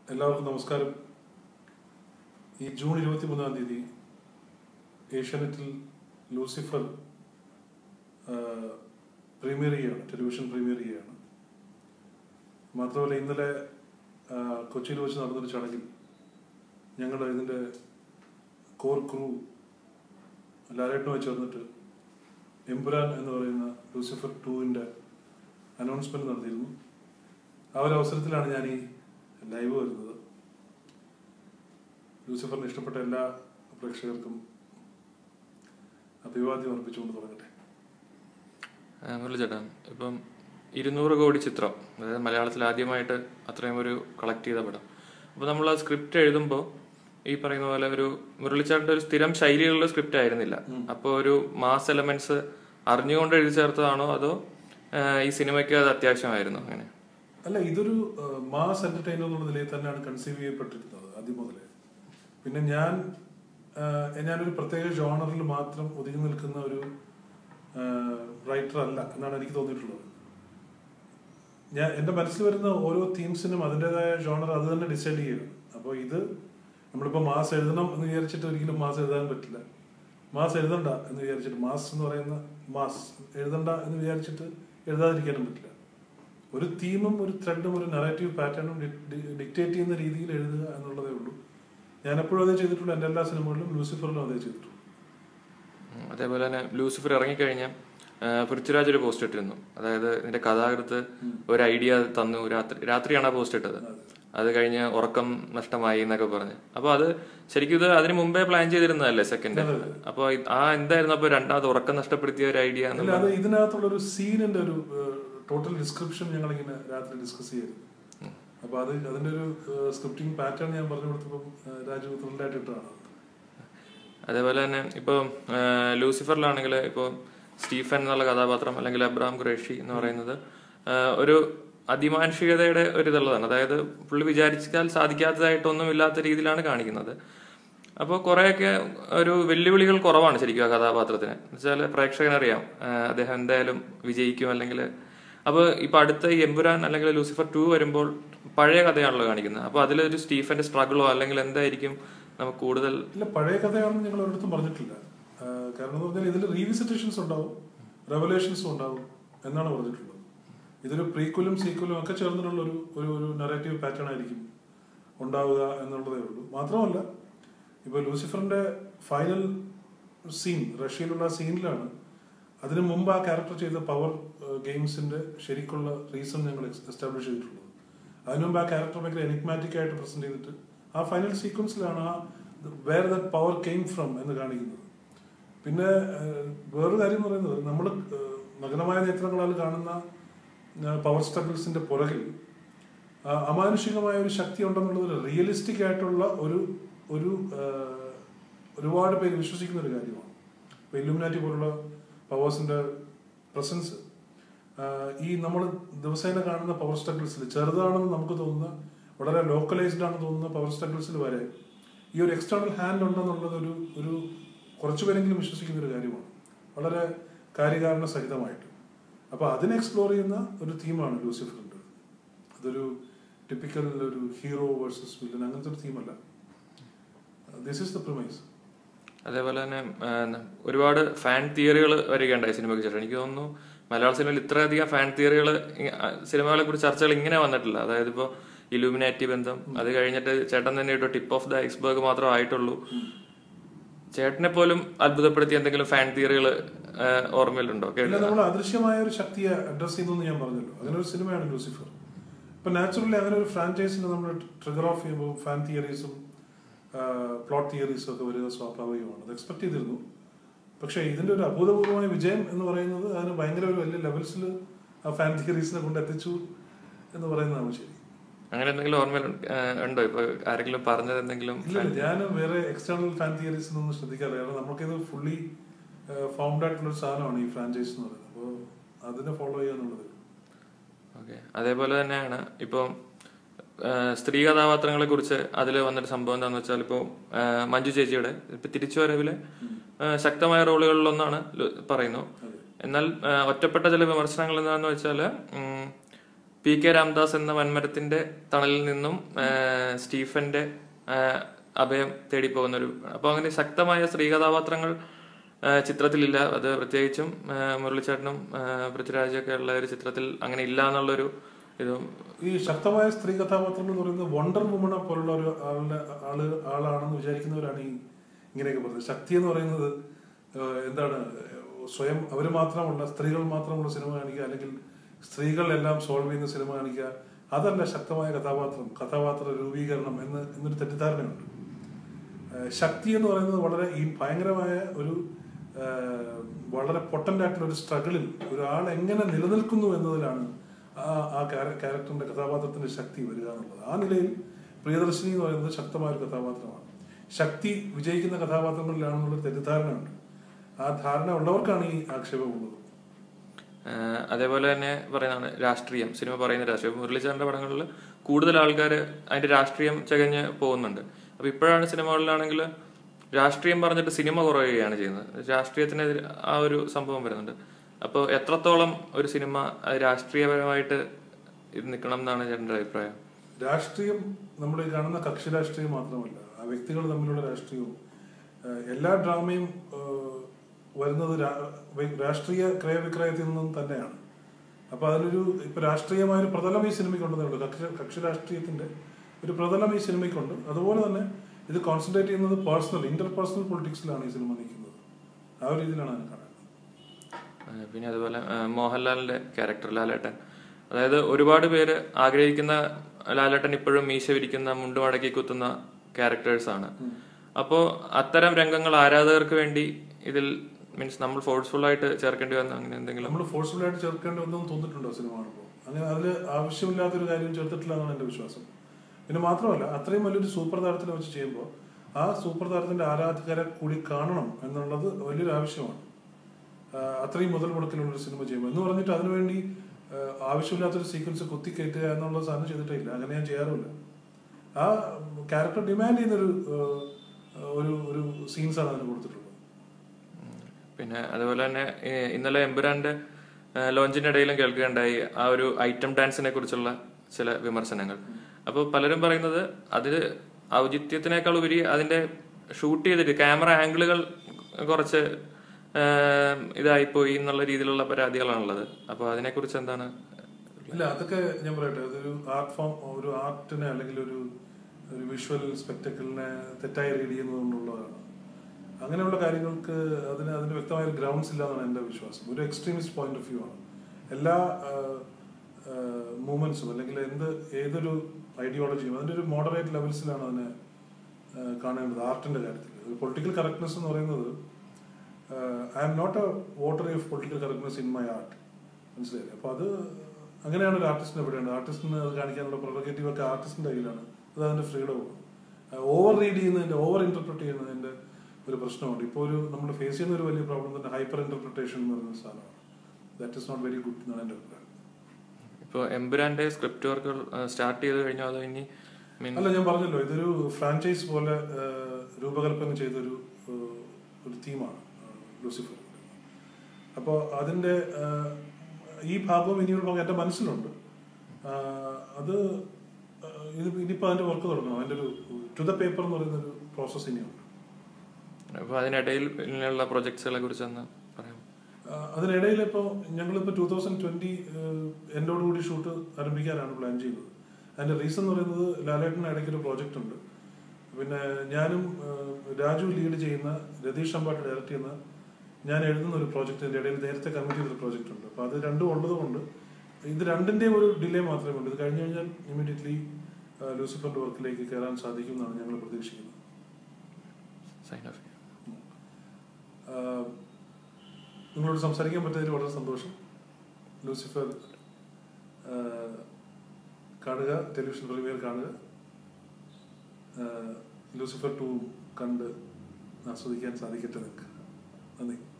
എല്ലാവർക്കും നമസ്കാരം ഈ ജൂൺ ഇരുപത്തി മൂന്നാം തീയതി ഏഷ്യാനെറ്റിൽ ലൂസിഫർ പ്രീമിയർ ചെയ്യാണ് ടെലിവിഷൻ പ്രീമിയർ ചെയ്യാണ് മാത്രമല്ല ഇന്നലെ ആ, കൊച്ചിയിൽ വെച്ച് നടന്നൊരു ചടങ്ങിൽ ഞങ്ങൾ ഇതിൻ്റെ കോർ ക്രൂ ലാലേട്ടനുമായി ചേർന്നിട്ട് എമ്പുരാൻ എന്ന് പറയുന്ന ലൂസിഫർ ടൂവിൻ്റെ അനൗൺസ്മെന്റ് നടത്തിയിരുന്നു ആ ഒരു അവസരത്തിലാണ് ഞാൻ ഈ ലൈവ് വരുന്നത് ലൂസിഫറിന് ഇഷ്ടപ്പെട്ട എല്ലാ പ്രേക്ഷകർക്കും അഭിവാദ്യം അർപ്പിച്ചുകൊണ്ട് തുടങ്ങട്ടെ ആ, മുരളി ചേട്ടാ ഇപ്പം ഇരുന്നൂറ് കോടി ചിത്രം അതായത് മലയാളത്തിൽ ആദ്യമായിട്ട് അത്രയും ഒരു കളക്ട് ചെയ്ത പടം അപ്പോൾ നമ്മൾ ആ സ്ക്രിപ്റ്റ് എഴുതുമ്പോൾ ഈ പറയുന്ന പോലെ ഒരു മുരളിച്ചേട്ടൻ്റെ ഒരു സ്ഥിരം ശൈലിയുള്ള സ്ക്രിപ്റ്റ് ആയിരുന്നില്ല അപ്പോൾ ഒരു മാസ് എലമെന്റ്സ് അറിഞ്ഞുകൊണ്ട് എഴുതി ചേർത്തതാണോ അതോ ആ, ഈ സിനിമയ്ക്ക് അത് അത്യാവശ്യമായിരുന്നു അങ്ങനെ അല്ല ഇതൊരു മാസ് എന്റർടൈനർ എന്നുള്ള നിലയിൽ തന്നെയാണ് കൺസീവ് ചെയ്യപ്പെട്ടിരുന്നത് ആദ്യം മുതലേ പിന്നെ ഞാൻ ആ, ഞാനൊരു പ്രത്യേക ജോണറിൽ മാത്രം ഒതുങ്ങി നിൽക്കുന്ന ഒരു റൈറ്റർ അല്ല എന്നാണ് എനിക്ക് തോന്നിയിട്ടുള്ളത് ഞാൻ എൻ്റെ മനസ്സിൽ വരുന്ന ഓരോ തീംസിനും അതിൻ്റെതായ ജോണർ അത് തന്നെ ഡിസൈഡ് ചെയ്യണം അപ്പോൾ ഇത് നമ്മളിപ്പോൾ മാസ് എഴുതണം എന്ന് വിചാരിച്ചിട്ട് ഒരിക്കലും മാസ് എഴുതാൻ പറ്റില്ല മാസ് എഴുതണ്ട എന്ന് വിചാരിച്ചിട്ട് മാസ് എന്ന് പറയുന്ന മാസ് എഴുതണ്ട എന്ന് വിചാരിച്ചിട്ട് എഴുതാതിരിക്കാനും പറ്റില്ല ഒരു തീമും ഒരു ത്രെഡും ഒരു നറേറ്റീവ് പാറ്റേണും ഡിക്റ്റേറ്റ് ചെയ്യുന്ന രീതിയിൽ എഴുതുക എന്നുള്ളതേ ഉള്ളൂ ഞാൻ എപ്പോഴും അതേ ചെയ്തിട്ടുള്ളൂ എൻ്റെ എല്ലാ സിനിമകളിലും ലൂസിഫറിലും അതേ ചെയ്തിട്ടുള്ളൂ ഉം, അതേപോലെ തന്നെ ലൂസിഫർ ഇറങ്ങിക്കഴിഞ്ഞാൽ ആ, പൃഥ്വിരാജ് ഒരു പോസ്റ്റ് ഇട്ടിരുന്നു അതായത് ഇതിന്റെ കഥാകൃത്ത് ഒരു ഐഡിയ തന്നു രാത്രി രാത്രിയാണ് ആ പോസ്റ്റ് ഇട്ടത് അത് കഴിഞ്ഞ് ഉറക്കം നഷ്ടമായി എന്നൊക്കെ പറഞ്ഞ് അപ്പൊ അത് ശരിക്കും ഇത് അതിന് മുമ്പേ പ്ലാൻ ചെയ്തിരുന്നതല്ലേ സെക്കൻഡ് അപ്പൊ ഇത് ആ എന്തായിരുന്നു അപ്പൊ രണ്ടാമത് ഉറക്കം നഷ്ടപ്പെടുത്തിയ ഒരു ഐഡിയ അല്ല അത് ഇതിനകത്തുള്ള ഒരു സീനിന്റെ ഒരു ടോട്ടൽ ഡിസ്ക്രിപ്ഷൻ ഞങ്ങൾ ഇങ്ങനെ രാത്രി ഡിസ്കസ് ചെയ്തിരുന്നു അപ്പൊ അത് അതിന്റെ ഒരു സ്ക്രിപ്റ്റിംഗ് പാറ്റേൺ ഞാൻ പറഞ്ഞു കൊടുത്തപ്പോൾ രാജു ത്രില്ലായിട്ട് ഇട്ടതാണ് അതേപോലെ തന്നെ ഇപ്പോൾ ലൂസിഫറിലാണെങ്കിൽ ഇപ്പോൾ സ്റ്റീഫൻ എന്നുള്ള കഥാപാത്രം അല്ലെങ്കിൽ അബ്രാം ഖുറേഷി എന്ന് പറയുന്നത് ആ, ഒരു അതിമാനുഷികതയുടെ ഒരു ഇതുള്ളതാണ് അതായത് പുള്ളി വിചാരിച്ചാൽ സാധിക്കാത്തതായിട്ടൊന്നും ഇല്ലാത്ത രീതിയിലാണ് കാണിക്കുന്നത് അപ്പോൾ കുറേയൊക്കെ ഒരു വെല്ലുവിളികൾ കുറവാണ് ശരിക്കും ആ കഥാപാത്രത്തിന് എന്നുവെച്ചാൽ പ്രേക്ഷകനറിയാം ആ, അദ്ദേഹം എന്തായാലും വിജയിക്കും അല്ലെങ്കിൽ അപ്പോൾ ഇപ്പൊ അടുത്ത ഈ എമ്പുരാൻ അല്ലെങ്കിൽ ലൂസിഫർ ടു വരുമ്പോൾ പഴയ കഥയാണല്ലോ കാണിക്കുന്നത് അപ്പോൾ അതിലൊരു സ്റ്റീഫന്റെ സ്ട്രഗിളോ അല്ലെങ്കിൽ എന്തായിരിക്കും നമുക്ക് കൂടുതൽ ഇല്ല പഴയ കഥയാണെന്ന് ഞങ്ങൾ ഒരിടത്തും പറഞ്ഞിട്ടില്ല ആ, കാരണം എന്ന് പറഞ്ഞാൽ ഇതിൽ റീവിസിറ്റേഷൻസ് ഉണ്ടാവും റെവലേഷൻസും ഉണ്ടാവും എന്നാണ് പറഞ്ഞിട്ടുള്ളത് ഇതൊരു പ്രീക്വലും സീക്വലും ഒക്കെ ചേർന്നിട്ടുള്ള ഒരു ഒരു ഒരു നറേറ്റീവ് പാറ്റേൺ ആയിരിക്കും ഉണ്ടാവുക എന്നുള്ളതേ ഉള്ളൂ മാത്രമല്ല ഇപ്പൊ ലൂസിഫറിന്റെ ഫൈനൽ സീൻ റഷ്യയിലുള്ള സീനിലാണ് അതിനു മുമ്പ് ആ ക്യാരക്ടർ ചെയ്ത പവർ ഗെയിംസിന്റെ ശരിക്കുള്ള റീസൺ ഞങ്ങൾ എസ്റ്റാബ്ലിഷ് ചെയ്തിട്ടുള്ളത് അതിനു മുമ്പ് ആ ക്യാരക്ടർ ഭയങ്കര എനിഗ്മാറ്റിക് ആയിട്ട് പ്രസന്റ് ചെയ്തിട്ട് ആ ഫൈനൽ സീക്വൻസിലാണ് ആ where that power came from എന്ന് കാണിക്കുന്നത് പിന്നെ ഏഹ്, വേറൊരു കാര്യം എന്ന് പറയുന്നത് നമ്മൾ നഗ്നമായ നേത്രങ്ങളാൽ കാണുന്ന പവർ സ്ട്രഗിൾസിന്റെ പുറകിൽ ആ, അമാനുഷികമായ ഒരു ശക്തി ഉണ്ടെന്നുള്ളത് റിയലിസ്റ്റിക് ആയിട്ടുള്ള ഒരു ഒരു ഏഹ്, ഒരുപാട് പേര് വിശ്വസിക്കുന്ന ഒരു കാര്യമാണ് ഇപ്പൊ ഇല്ലുമിനാറ്റി പോലുള്ള പവേഴ്സിന്റെ പ്രസൻസ് ഈ നമ്മൾ ദിവസേന കാണുന്ന പവർ സ്ട്രഗിൾസിൽ ചെറുതാണെന്ന് നമുക്ക് തോന്നുന്ന വളരെ ലോക്കലൈസ്ഡ് ആണെന്ന് തോന്നുന്ന പവർ സ്ട്രഗിൾസിൽ വരെ ഈ ഒരു എക്സ്റ്റേണൽ ഹാൻഡ് ഉണ്ടെന്നുള്ളത് ഒരു ഒരു കുറച്ചു പേരെങ്കിലും വിശ്വസിക്കുന്ന ഒരു കാര്യമാണ് വളരെ കാര്യകാരണ സഹിതമായിട്ട് അപ്പൊ അതിനെ എക്സ്പ്ലോർ ചെയ്യുന്ന ഒരു തീമാണ് ലൂസിഫറിന്റെ അതൊരു ടിപ്പിക്കൽ ഒരു ഹീറോ വേഴ്സസ് വില്ലൻ അങ്ങനത്തെ ഒരു തീമല്ല ദിസ് ഇസ് ദ പ്രിമൈസ് അതേപോലെ തന്നെ ആ, ഒരുപാട് ഫാൻ തിയറികൾ വരികയുണ്ടായി സിനിമയ്ക്ക് ശേഷം എനിക്ക് തോന്നുന്നു മലയാള സിനിമയിൽ ഇത്രയധികം ഫാൻ തിയറികൾ സിനിമകളെ കുറിച്ച് ചർച്ചകൾ ഇങ്ങനെ വന്നിട്ടില്ല അതായത് ഇപ്പോൾ ഇലുമിനാറ്റി ബന്ധം അത് കഴിഞ്ഞിട്ട് ചേട്ടൻ തന്നെ ഇട്ടോ ടിപ്പ് ഓഫ് ദ ഐസ്ബർഗ് മാത്രമേ ആയിട്ടുള്ളൂ ചേട്ടനെ പോലും അത്ഭുതപ്പെടുത്തിയ എന്തെങ്കിലും ഫാൻ തിയറികൾ ഓർമ്മയിലുണ്ടോ ഇല്ല കേട്ടോ നമ്മൾ അദൃശ്യമായ ഒരു ശക്തിയെ അഡ്രസ് ചെയ്യുന്നു ഞാൻ പറഞ്ഞല്ലോ അങ്ങനെ ഒരു സിനിമയാണ് ലൂസിഫർ ഇപ്പൊ നാച്ചുറലി അങ്ങനെ ഒരു ഫ്രാഞ്ചൈസിന് നമ്മൾ ട്രിഗർ ഓഫ് ചെയ്യുമ്പോൾ ഫാൻ തിയറീസും പ്ലോട്ട് തിയറീസും ഒക്കെ വരിക സ്വാഭാവികമാണ് അത് എക്സ്പെക്ട് ചെയ്തിരുന്നു പക്ഷേ ഇതിന്റെ ഒരു അഭൂതപൂർവമായ വിജയം എന്ന് പറയുന്നത് അതിന് ഭയങ്കര ഒരു വലിയ ലെവൽസിൽ ആ ഫാൻ തിയറീസിനെ കൊണ്ട് എത്തിച്ചു എന്ന് പറയുന്നതാണ് ശരി അങ്ങനെ എന്തെങ്കിലും ഓർമ്മയിൽ ഉണ്ടോ ഇപ്പൊ ആരെങ്കിലും പറഞ്ഞത് എന്തെങ്കിലും ഇല്ല ഞാൻ വേറെ എക്സ്റ്റേണൽ ഫാൻ തിയറീസ് ഒന്നും ശ്രദ്ധിക്കാറില്ല കാരണം നമുക്കിത് ഫുള്ളി ഫൗണ്ട് ആയിട്ടുള്ള ഒരു സാധനമാണ് ഈ ഫ്രാഞ്ചൈസ് എന്ന് പറയുന്നത് അപ്പോൾ അതിനെ ഫോളോ ചെയ്യുക എന്നുള്ളത് ഓക്കെ അതേപോലെ തന്നെയാണ് ഇപ്പം ആ, സ്ത്രീ കഥാപാത്രങ്ങളെ കുറിച്ച് അതിൽ വന്നൊരു സംഭവം എന്താണെന്ന് വെച്ചാൽ ഇപ്പോൾ മഞ്ജു ചേച്ചിയുടെ ഇപ്പൊ തിരിച്ചുവരവിലെ ആ, ശക്തമായ റോളുകളിലൊന്നാണ് ലു- പറയുന്നു എന്നാൽ ആ, ഒറ്റപ്പെട്ട ചില വിമർശനങ്ങൾ എന്താണെന്ന് വെച്ചാൽ പി കെ രാംദാസ് എന്ന വൻമരത്തിന്റെ തണലിൽ നിന്നും ആ, സ്റ്റീഫന്റെ ആ, അഭയം തേടി പോകുന്ന ഒരു അപ്പൊ അങ്ങനെ ശക്തമായ സ്ത്രീ കഥാപാത്രങ്ങൾ ആ, ചിത്രത്തിലില്ല അത് പ്രത്യേകിച്ചും ആ, മുരളിച്ചേട്ടനും ആ, പൃഥ്വിരാജൊക്കെ ഉള്ള ഒരു ചിത്രത്തിൽ അങ്ങനെ ഇല്ല എന്നുള്ളൊരു ഇതും ഈ ശക്തമായ സ്ത്രീ കഥാപാത്രങ്ങൾ എന്ന് പറയുന്നത് വണ്ടർ വുമണെ പോലുള്ള ഒരു ആളുടെ ആള് ആളാണെന്ന് വിചാരിക്കുന്നവരാണ് ഈ ഇങ്ങനെയൊക്കെ പറയുന്നത് ശക്തി എന്ന് പറയുന്നത് ഏഹ്, എന്താണ് സ്വയം അവർ മാത്രമുള്ള സ്ത്രീകൾ മാത്രമുള്ള സിനിമ കാണിക്കുക അല്ലെങ്കിൽ സ്ത്രീകൾ എല്ലാം സോൾവ് ചെയ്യുന്ന സിനിമ കാണിക്കുക അതല്ല ശക്തമായ കഥാപാത്രം കഥാപാത്ര രൂപീകരണം എന്ന് എന്നൊരു തെറ്റിദ്ധാരണയുണ്ട് ഏഹ്, ശക്തി എന്ന് പറയുന്നത് വളരെ ഈ ഭയങ്കരമായ ഒരു ഏഹ്, വളരെ പൊട്ടന്റ് ആയിട്ടുള്ള ഒരു സ്ട്രഗിളിൽ ഒരാൾ എങ്ങനെ നിലനിൽക്കുന്നു എന്നതിലാണ് ആ ആ ക്യാര- ക്യാരക്ടറിന്റെ കഥാപാത്രത്തിന്റെ ശക്തി വരിക എന്നുള്ളത് ആ നിലയിൽ പ്രിയദർശിനി എന്ന് പറയുന്നത് ശക്തമായ ഒരു കഥാപാത്രമാണ് ശക്തി വിജയിക്കുന്ന കഥാപാത്രങ്ങളിലാണെന്നുള്ള തെറ്റിദ്ധാരണയുണ്ട് ആ ധാരണ ഉള്ളവർക്കാണ് ഈ ആക്ഷേപമുള്ളത് ആഹ് അതേപോലെ തന്നെ പറയുന്നതാണ് രാഷ്ട്രീയം സിനിമ പറയുന്ന രാഷ്ട്രീയം മുരളീധരന്റെ പടങ്ങളിൽ കൂടുതൽ ആൾക്കാർ അതിന്റെ രാഷ്ട്രീയം ചകഞ്ഞ് പോകുന്നുണ്ട് അപ്പൊ ഇപ്പോഴാണ് സിനിമകളിലാണെങ്കിൽ രാഷ്ട്രീയം പറഞ്ഞിട്ട് സിനിമ കുറയുകയാണ് ചെയ്യുന്നത് രാഷ്ട്രീയത്തിനെതിരെ ആ ഒരു സംഭവം വരുന്നുണ്ട് അപ്പോൾ എത്രത്തോളം ഒരു സിനിമ അത് രാഷ്ട്രീയപരമായിട്ട് ഇത് നിൽക്കണം എന്നാണ് ചേട്ടൻ്റെ അഭിപ്രായം രാഷ്ട്രീയം നമ്മൾ ഈ കാണുന്ന കക്ഷി രാഷ്ട്രീയം മാത്രമല്ല ആ വ്യക്തികൾ തമ്മിലുള്ള രാഷ്ട്രീയവും ഏഹ്, എല്ലാ ഡ്രാമയും ഏഹ്, വരുന്നത് രാ- വൈ- രാഷ്ട്രീയ ക്രയവിക്രയത്തിൽ നിന്നും തന്നെയാണ് അപ്പൊ അതിനൊരു ഇപ്പൊ രാഷ്ട്രീയമായ ഒരു പ്രതലം ഈ സിനിമയ്ക്കുണ്ടെന്നേ ഉള്ളൂ കക്ഷി കക്ഷി രാഷ്ട്രീയത്തിന്റെ ഒരു പ്രതലം ഈ സിനിമയ്ക്കുണ്ട് അതുപോലെ തന്നെ ഇത് കോൺസെൻട്രേറ്റ് ചെയ്യുന്നത് പേഴ്സണൽ ഇന്റർ പേഴ്സണൽ പൊളിറ്റിക്സിലാണ് ഈ സിനിമ നിൽക്കുന്നത് ആ ഒരു രീതിയിലാണ് അതിനെ കാണുന്നത് ആഹ് പിന്നെ അതുപോലെ ആഹ് മോഹൻലാലിന്റെ ക്യാരക്ടർ ലാലേട്ടൻ അതായത് ഒരുപാട് പേര് ആഗ്രഹിക്കുന്ന ലാലേട്ടൻ ഇപ്പോഴും മീശ വിരിക്കുന്ന മുണ്ട് മടക്കി കുത്തുന്ന ക്യാരക്ടേഴ്സ് ആണ് അപ്പോൾ അത്തരം രംഗങ്ങൾ ആരാധകർക്ക് വേണ്ടി ഇതിൽ മീൻസ് നമ്മൾ ഫോഴ്സ്ഫുൾ ആയിട്ട് ചേർക്കേണ്ടി വന്ന അങ്ങനെ എന്തെങ്കിലും നമ്മൾ ഫോഴ്സ്ഫുൾ ആയിട്ട് ചേർക്കേണ്ടി വന്നെന്ന് തോന്നിയിട്ടുണ്ടോ സിനിമ കാണുമ്പോൾ അങ്ങനെ അതിൽ ആവശ്യമില്ലാത്തൊരു കാര്യം ചേർത്തിട്ടില്ല എന്നാണ് എൻ്റെ വിശ്വാസം പിന്നെ മാത്രമല്ല അത്രയും വലിയൊരു സൂപ്പർ താരത്തിനെ വെച്ച് ചെയ്യുമ്പോൾ ആ സൂപ്പർ താരത്തിന്റെ ആരാധകരെ കൂടി കാണണം എന്നുള്ളത് വലിയൊരു ആവശ്യമാണ് ആ, അത്രയും മുതൽ മുടക്കിലുള്ള ഒരു സിനിമ ചെയ്യുമ്പോൾ എന്ന് പറഞ്ഞിട്ട് അതിനുവേണ്ടി ആ, ആവശ്യമില്ലാത്തൊരു സീക്വൻസ് കുത്തിക്കയറ്റുക എന്നുള്ള സാധനം ചെയ്തിട്ടില്ല അങ്ങനെ ഞാൻ ചെയ്യാറുമില്ല ആ ക്യാരക്ടർ ഡിമാൻഡ് ചെയ്യുന്നൊരു ആ, ഒരു ഒരു സീൻസാണ് അതിന് കൊടുത്തിട്ടുള്ളത് പിന്നെ അതുപോലെ തന്നെ ഏഹ്, ഇന്നലെ എമ്പുരാന്റെ ഏഹ്, ലോഞ്ചിന്റെ ഇടയിലും കേൾക്കുകയുണ്ടായി ആ ഒരു ഐറ്റം ഡാൻസിനെ കുറിച്ചുള്ള ചില വിമർശനങ്ങൾ അപ്പോൾ പലരും പറയുന്നത് അതിൽ ഔചിത്യത്തിനേക്കാൾ ഉപരി അതിന്റെ ഷൂട്ട് ചെയ്തിട്ട് ക്യാമറ ആംഗിളുകൾ കുറച്ച് ഏഹ്, ഇതായിപ്പോയി എന്നുള്ള രീതിയിലുള്ള പരാതികളാണുള്ളത് അപ്പോൾ അതിനെക്കുറിച്ച് എന്താണ് ഇല്ല അതൊക്കെ ഞാൻ പറയട്ടെ അതൊരു ആർട്ട് ഫോം ഒരു ആർട്ടിനെ അല്ലെങ്കിൽ ഒരു ഒരു വിഷ്വൽ സ്പെക്ടക്കിളിനെ തെറ്റായി റീഡ് ചെയ്യുന്നതുകൊണ്ടുള്ളതാണ് അങ്ങനെയുള്ള കാര്യങ്ങൾക്ക് അതിന് അതിന് വ്യക്തമായ ഒരു ഗ്രൗണ്ട്സ് ഇല്ല എന്നാണ് എൻ്റെ വിശ്വാസം ഒരു എക്സ്ട്രീമിസ്റ്റ് പോയിന്റ് ഓഫ് വ്യൂ ആണ് എല്ലാ മൂവ്മെന്റ്സും അല്ലെങ്കിൽ എന്ത് ഏതൊരു ഐഡിയോളജിയും അതിൻ്റെ ഒരു മോഡറേറ്റ് ലെവൽസിലാണ് അതിനെ ആ, കാണേണ്ടത് ആർട്ടിന്റെ കാര്യത്തിൽ പൊളിറ്റിക്കൽ കറക്റ്റ്നെസ് എന്ന് പറയുന്നത് I am not a voter of political correctness in my art മനസ്സിലായില്ലേ അപ്പൊ അത് അങ്ങനെയാണ് ഒരു ആർട്ടിസ്റ്റിനെ എവിടെയാണ് ആർട്ടിസ്റ്റിന് അത് കാണിക്കാനുള്ള പ്രൊറഗേറ്റീവ് ഒക്കെ ആർട്ടിസ്റ്റിന്റെ കയ്യിലാണ് അത് അതിന്റെ ഫ്രീഡമാണ് ഓവർ റീഡ് ചെയ്യുന്നതിന്റെ ഓവർ ഇന്റർപ്രറ്റ് ചെയ്യുന്നതിന്റെ ഒരു പ്രശ്നമുണ്ട് ഇപ്പോൾ ഒരു നമ്മൾ ഫേസ് ചെയ്യുന്ന ഒരു വലിയ പ്രോബ്ലം തന്നെ ഹൈപ്പർ ഇന്റർപ്രിട്ടേഷൻ എന്ന് പറയുന്ന സാധനമാണ് that is not very good എന്നാണ് എൻ്റെ അഭിപ്രായം ഇപ്പോൾ എമ്പുരാന്റെ സ്ക്രിപ്റ്റ് വർക്കുകൾ സ്റ്റാർട്ട് ചെയ്ത് കഴിഞ്ഞോ അതോ ഇനി മീൻ അല്ല ഞാൻ പറഞ്ഞല്ലോ ഇതൊരു ഫ്രാഞ്ചൈസ് പോലെ ആ, രൂപകൽപ്പന ചെയ്തൊരു ആ, ഒരു തീമാണ് ലൂസിഫർ അപ്പോൾ അതിന്റെ ആ, ഈ ഭാഗവും ഇനിയുള്ള ഭാഗം എൻ്റെ മനസ്സിലുണ്ട് ആ, അത് ആ, ഇത് ഇനിയിപ്പോൾ അതിന്റെ വർക്ക് തുടങ്ങണം അതിന്റെ ഒരു ടു ദ പേപ്പർ എന്ന് പറയുന്ന ഒരു പ്രോസസ് ഇനിയുണ്ട് അപ്പോൾ അതിനിടയിൽ ഉള്ള പ്രൊജക്ട്സുകളെ കുറിച്ച് ഒന്ന് പറയാം ആ, അതിനിടയിൽ ഇപ്പോൾ ഞങ്ങളിപ്പോൾ ടൂ തൗസൻഡ് ട്വന്റി എന്നോടുകൂടി ഷൂട്ട് ആരംഭിക്കാനാണ് പ്ലാൻ ചെയ്യുന്നത് അതിന്റെ റീസൺ എന്ന് പറയുന്നത് ലാലേട്ടന് ഇടയ്ക്ക് ഒരു പ്രോജക്റ്റ് ഉണ്ട് പിന്നെ ഞാനും ആ, രാജു ലീഡ് ചെയ്യുന്ന രതീഷ് അമ്പാട്ട് ഡയറക്റ്റ് ചെയ്യുന്ന ഞാൻ എഴുതുന്ന ഒരു പ്രോജക്റ്റിന്റെ ഇടയിൽ നേരത്തെ കമ്മിറ്റ് ചെയ്തൊരു പ്രോജക്റ്റ് ഉണ്ട് അപ്പോൾ അത് രണ്ടും ഉള്ളത് കൊണ്ട് ഇത് രണ്ടിന്റെയും ഒരു ഡിലേ മാത്രമേ ഉള്ളൂ ഇത് കഴിഞ്ഞ് കഴിഞ്ഞാൽ ഇമീഡിയറ്റ്ലി ലൂസിഫറിന്റെ വർക്കിലേക്ക് കയറാൻ സാധിക്കും എന്നാണ് ഞങ്ങൾ പ്രതീക്ഷിക്കുന്നത് സൈൻ ഓഫ് ആഹ് നിങ്ങളോട് സംസാരിക്കാൻ പറ്റിയതിൽ വളരെ സന്തോഷം ലൂസിഫർ ആഹ് കാണുക ടെലിവിഷൻ പ്രീമിയർ കാണുക ആഹ് ലൂസിഫർ ടു കണ്ട് ആസ്വദിക്കാൻ സാധിക്കട്ടെ നിങ്ങൾക്ക് നന്ദി